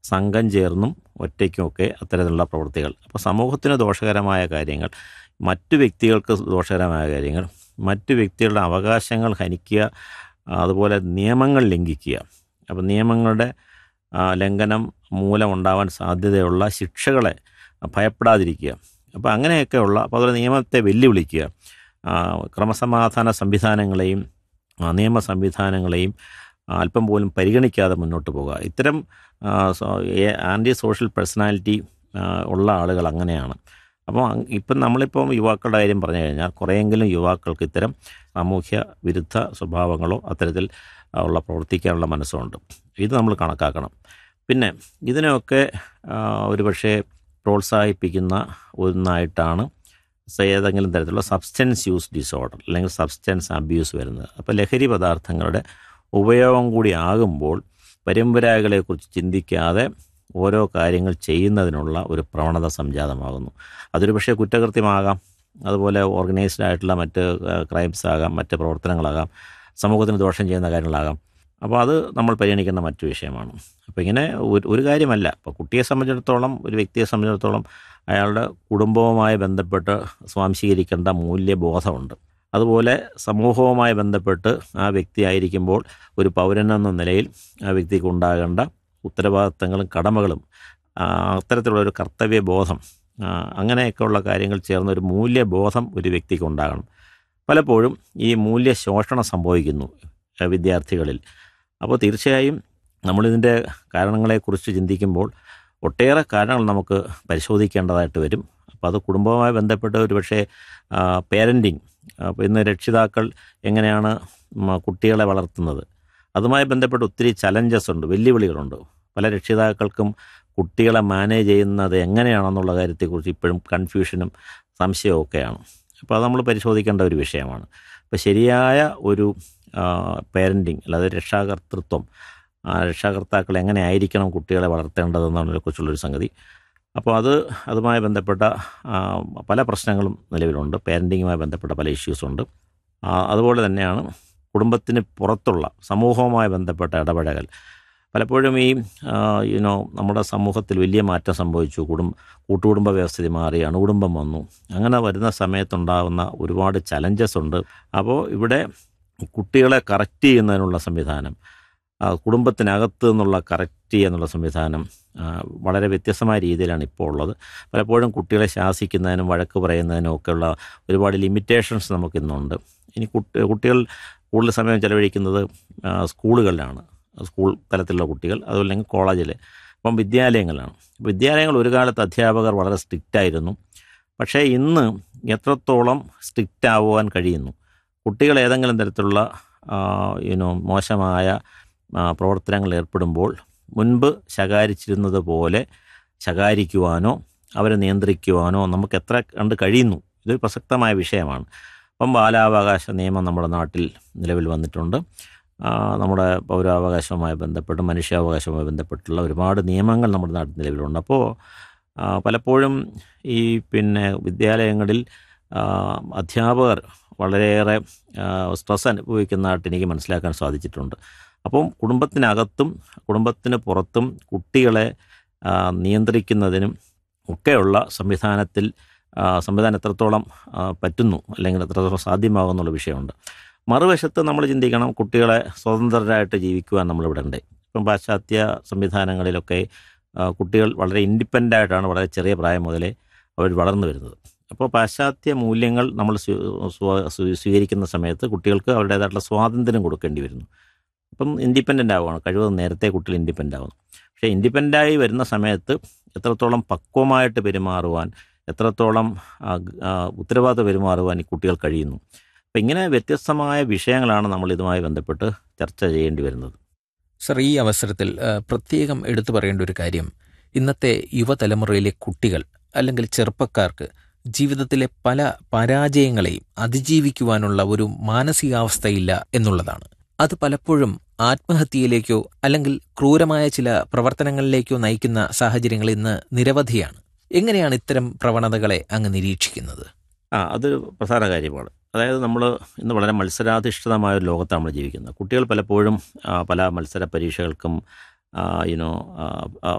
സംഘം ചേർന്നും ഒറ്റയ്ക്കുമൊക്കെ അത്തരത്തിലുള്ള പ്രവൃത്തികൾ അപ്പോൾ സമൂഹത്തിന് ദോഷകരമായ കാര്യങ്ങൾ മറ്റു വ്യക്തികൾക്ക് ദോഷകരമായ കാര്യങ്ങൾ മറ്റു വ്യക്തികളുടെ അവകാശങ്ങൾ ഹനിക്കുക അതുപോലെ നിയമങ്ങൾ ലംഘിക്കുക അപ്പോൾ നിയമങ്ങളുടെ ആ, ലംഘനം മൂലമുണ്ടാവാൻ സാധ്യതയുള്ള ശിക്ഷകളെ ഭയപ്പെടാതിരിക്കുക അപ്പോൾ അങ്ങനെയൊക്കെയുള്ള അപ്പോൾ അതുപോലെ നിയമത്തെ വെല്ലുവിളിക്കുക ആ, ക്രമസമാധാന സംവിധാനങ്ങളെയും ആ, നിയമ സംവിധാനങ്ങളെയും ആ, അല്പം പോലും പരിഗണിക്കാതെ മുന്നോട്ട് പോകുക ഇത്തരം ആ, സോ- ഏ- ആൻറ്റി സോഷ്യൽ പേഴ്സണാലിറ്റി ആ, ഉള്ള ആളുകൾ അങ്ങനെയാണ് അപ്പോൾ അങ് ഇപ്പം നമ്മളിപ്പം യുവാക്കളുടെ കാര്യം പറഞ്ഞു കഴിഞ്ഞാൽ കുറേയെങ്കിലും യുവാക്കൾക്ക് ഇത്തരം സാമൂഹ്യ വിരുദ്ധ സ്വഭാവങ്ങളോ അത്തരത്തിൽ ഉള്ള പ്രവർത്തിക്കാനുള്ള മനസ്സുണ്ട് ഇത് നമ്മൾ കണക്കാക്കണം പിന്നെ ഇതിനെയൊക്കെ ആ, ഒരുപക്ഷെ പ്രോത്സാഹിപ്പിക്കുന്ന ഒന്നായിട്ടാണ് സ- ഏതെങ്കിലും തരത്തിലുള്ള സബ്സ്റ്റൻസ് യൂസ് ഡിസോർഡർ അല്ലെങ്കിൽ സബ്സ്റ്റൻസ് അബ്യൂസ് വരുന്നത് അപ്പോൾ ലഹരി പദാർത്ഥങ്ങളുടെ ഉപയോഗം കൂടി ആകുമ്പോൾ പരമ്പരാഗകളെക്കുറിച്ച് ചിന്തിക്കാതെ ഓരോ കാര്യങ്ങൾ ചെയ്യുന്നതിനുള്ള ഒരു പ്രവണത സംജാതമാകുന്നു അതൊരു പക്ഷേ കുറ്റകൃത്യമാകാം അതുപോലെ ഓർഗനൈസ്ഡ് ആയിട്ടുള്ള മറ്റ് ക്രൈംസ് ആകാം മറ്റ് പ്രവർത്തനങ്ങളാകാം സമൂഹത്തിന് ദോഷം ചെയ്യുന്ന കാര്യങ്ങളാകാം അപ്പോൾ അത് നമ്മൾ പരിഗണിക്കുന്ന മറ്റു വിഷയമാണ് അപ്പോൾ ഇങ്ങനെ ഒരു ഒരു കാര്യമല്ല ഇപ്പോൾ കുട്ടിയെ സംബന്ധിച്ചിടത്തോളം ഒരു വ്യക്തിയെ സംബന്ധിച്ചിടത്തോളം അയാളുടെ കുടുംബവുമായി ബന്ധപ്പെട്ട് സ്വാംശീകരിക്കേണ്ട മൂല്യബോധമുണ്ട് അതുപോലെ സമൂഹവുമായി ബന്ധപ്പെട്ട് ആ വ്യക്തി ആയിരിക്കുമ്പോൾ ഒരു പൗരനെന്ന നിലയിൽ ആ വ്യക്തിക്ക് ഉണ്ടാകേണ്ട ഉത്തരവാദിത്തങ്ങളും കടമകളും ആ, അത്തരത്തിലുള്ള ഒരു കർത്തവ്യബോധം ആ, അങ്ങനെയൊക്കെയുള്ള കാര്യങ്ങൾ ചേർന്ന ഒരു മൂല്യബോധം ഒരു വ്യക്തിക്ക് ഉണ്ടാകണം പലപ്പോഴും ഈ മൂല്യശോഷണം സംഭവിക്കുന്നു ആ, വിദ്യാർത്ഥികളിൽ അപ്പോൾ തീർച്ചയായും നമ്മളിതിൻ്റെ കാരണങ്ങളെക്കുറിച്ച് ചിന്തിക്കുമ്പോൾ ഒട്ടേറെ കാരണങ്ങൾ നമുക്ക് പരിശോധിക്കേണ്ടതായിട്ട് വരും അപ്പോൾ അത് കുടുംബവുമായി ബന്ധപ്പെട്ട് ഒരു പക്ഷേ പേരൻറ്റിങ് അപ്പോൾ ഇന്ന് രക്ഷിതാക്കൾ എങ്ങനെയാണ് ഉം, കുട്ടികളെ വളർത്തുന്നത് അതുമായി ബന്ധപ്പെട്ട് ഒത്തിരി ചലഞ്ചസ് ഉണ്ട് വെല്ലുവിളികളുണ്ട് പല രക്ഷിതാക്കൾക്കും കുട്ടികളെ മാനേജ് ചെയ്യുന്നത് എങ്ങനെയാണെന്നുള്ള കാര്യത്തെക്കുറിച്ച് ഇപ്പോഴും കൺഫ്യൂഷനും സംശയവും ഒക്കെയാണ് അപ്പോൾ അത് നമ്മൾ പരിശോധിക്കേണ്ട ഒരു വിഷയമാണ് അപ്പോൾ ശരിയായ ഒരു പേരൻറ്റിങ് അല്ലാതെ രക്ഷാകർത്തൃത്വം ആ രക്ഷാകർത്താക്കൾ എങ്ങനെ ആയിരിക്കണം കുട്ടികളെ വളർത്തേണ്ടതെന്നതിനെക്കുറിച്ചുള്ളൊരു സംഗതി അപ്പോൾ അത് അതുമായി ബന്ധപ്പെട്ട ആ, പല പ്രശ്നങ്ങളും നിലവിലുണ്ട് പേരൻറ്റിങ്ങുമായി ബന്ധപ്പെട്ട പല ഇഷ്യൂസുണ്ട് ആ, അതുപോലെ തന്നെയാണ് കുടുംബത്തിന് പുറത്തുള്ള സമൂഹവുമായി ബന്ധപ്പെട്ട ഇടപെടൽ പലപ്പോഴും ഈ യുനോ നമ്മുടെ സമൂഹത്തിൽ വലിയ മാറ്റം സംഭവിച്ചു കുടും കൂട്ടുകുടുംബ വ്യവസ്ഥിതി മാറി അണുകുടുംബം വന്നു അങ്ങനെ വരുന്ന സമയത്തുണ്ടാകുന്ന ഒരുപാട് ചലഞ്ചസ് ഉണ്ട് അപ്പോൾ ഇവിടെ കുട്ടികളെ കറക്റ്റ് ചെയ്യുന്നതിനുള്ള സംവിധാനം ആ, കുടുംബത്തിനകത്ത് നിന്നുള്ള കറക്റ്റ് ചെയ്യുന്നുള്ള സംവിധാനം ആ, വളരെ വ്യത്യസ്തമായ രീതിയിലാണ് ഇപ്പോൾ ഉള്ളത് പലപ്പോഴും കുട്ടികളെ ശാസിക്കുന്നതിനും വഴക്ക് പറയുന്നതിനും ഒക്കെയുള്ള ഒരുപാട് ലിമിറ്റേഷൻസ് നമുക്കിന്നുണ്ട് ഇനി കുട്ടി കുട്ടികൾ കൂടുതൽ സമയം ചെലവഴിക്കുന്നത് ആ, സ്കൂളുകളിലാണ് സ്കൂൾ തലത്തിലുള്ള കുട്ടികൾ അതുമല്ലെങ്കിൽ കോളേജിൽ അപ്പം വിദ്യാലയങ്ങളാണ് വിദ്യാലയങ്ങൾ ഒരു കാലത്ത് അധ്യാപകർ വളരെ സ്ട്രിക്റ്റ് ആയിരുന്നു പക്ഷേ ഇന്ന് എത്രത്തോളം സ്ട്രിക്റ്റ് ആവുവാൻ കഴിയുന്നു കുട്ടികൾ ഏതെങ്കിലും തരത്തിലുള്ള യുനോ മോശമായ ആ, പ്രവർത്തനങ്ങളിൽ ഏർപ്പെടുമ്പോൾ മുൻപ് ശകാരിച്ചിരുന്നത് പോലെ ശകാരിക്കുവാനോ അവരെ നിയന്ത്രിക്കുവാനോ നമുക്ക് എത്ര കണ്ട് കഴിയുന്നു ഇതൊരു പ്രസക്തമായ വിഷയമാണ് അപ്പം ബാലാവകാശ നിയമം നമ്മുടെ നാട്ടിൽ നിലവിൽ വന്നിട്ടുണ്ട് ആ, നമ്മുടെ പൗരാവകാശവുമായി ബന്ധപ്പെട്ട് മനുഷ്യാവകാശവുമായി ബന്ധപ്പെട്ടുള്ള ഒരുപാട് നിയമങ്ങൾ നമ്മുടെ നാട്ടിൽ നിലവിലുണ്ട് അപ്പോൾ ആ, പലപ്പോഴും ഈ പിന്നെ വിദ്യാലയങ്ങളിൽ ആ, അധ്യാപകർ വളരെയേറെ സ്ട്രെസ് അനുഭവിക്കുന്നതായിട്ട് എനിക്ക് മനസ്സിലാക്കാൻ സാധിച്ചിട്ടുണ്ട് അപ്പം കുടുംബത്തിനകത്തും കുടുംബത്തിന് പുറത്തും കുട്ടികളെ ആ, നിയന്ത്രിക്കുന്നതിനും ഒക്കെയുള്ള സംവിധാനത്തിൽ ആ, സംവിധാനം എത്രത്തോളം ആ, പറ്റുന്നു അല്ലെങ്കിൽ എത്രത്തോളം സാധ്യമാകുന്നുള്ള വിഷയമുണ്ട് മറുവശത്ത് നമ്മൾ ചിന്തിക്കണം കുട്ടികളെ സ്വതന്ത്രരായിട്ട് ജീവിക്കുവാൻ നമ്മളിവിടെ ഉണ്ട് ഇപ്പം പാശ്ചാത്യ സംവിധാനങ്ങളിലൊക്കെ ആ, കുട്ടികൾ വളരെ ഇൻഡിപെൻഡൻ്റ് ആയിട്ടാണ് വളരെ ചെറിയ പ്രായം മുതലേ അവർ വളർന്നു വരുന്നത് അപ്പോൾ പാശ്ചാത്യ മൂല്യങ്ങൾ നമ്മൾ സ്വീ- സ്വ- സ്വീ- സ്വീകരിക്കുന്ന സമയത്ത് കുട്ടികൾക്ക് അവരുടേതായിട്ടുള്ള സ്വാതന്ത്ര്യം കൊടുക്കേണ്ടി വരുന്നു അപ്പം ഇൻഡിപെൻഡൻ്റ് ആവുകയാണ് കഴിവതും നേരത്തെ കുട്ടികൾ ഇൻഡിപെൻഡൻ്റ് ആവുന്നു പക്ഷേ ഇൻഡിപെൻഡൻ്റായി വരുന്ന സമയത്ത് എത്രത്തോളം പക്വമായിട്ട് പെരുമാറുവാൻ എത്രത്തോളം ആ, ഗ- ആ, ഉത്തരവാദിത്ത പെരുമാറുവാൻ ഈ കുട്ടികൾ കഴിയുന്നു അപ്പം ഇങ്ങനെ വ്യത്യസ്തമായ വിഷയങ്ങളാണ് നമ്മൾ ഇതുമായി ബന്ധപ്പെട്ട് ചർച്ച ചെയ്യേണ്ടി വരുന്നത് സർ ഈ അവസരത്തിൽ ആ, പ്രത്യേകം എടുത്തു പറയേണ്ട ഒരു കാര്യം ഇന്നത്തെ യുവതലമുറയിലെ കുട്ടികൾ അല്ലെങ്കിൽ ചെറുപ്പക്കാർക്ക് ജീവിതത്തിലെ പല പരാജയങ്ങളെയും അതിജീവിക്കുവാനുള്ള ഒരു മാനസികാവസ്ഥയില്ല എന്നുള്ളതാണ് അത് പലപ്പോഴും ആത്മഹത്യയിലേക്കോ അല്ലെങ്കിൽ ക്രൂരമായ ചില പ്രവർത്തനങ്ങളിലേക്കോ നയിക്കുന്ന സാഹചര്യങ്ങൾ ഇന്ന് നിരവധിയാണ് എങ്ങനെയാണ് ഇത്തരം പ്രവണതകളെ അങ്ങ് നിരീക്ഷിക്കുന്നത് ആ അതൊരു പ്രധാന കാര്യമാണ് അതായത് നമ്മൾ ഇന്ന് വളരെ മത്സരാധിഷ്ഠിതമായ ഒരു ലോകത്താണ് നമ്മൾ ജീവിക്കുന്നത് കുട്ടികൾ പലപ്പോഴും ആ, പല മത്സര പരീക്ഷകൾക്കും യുനോ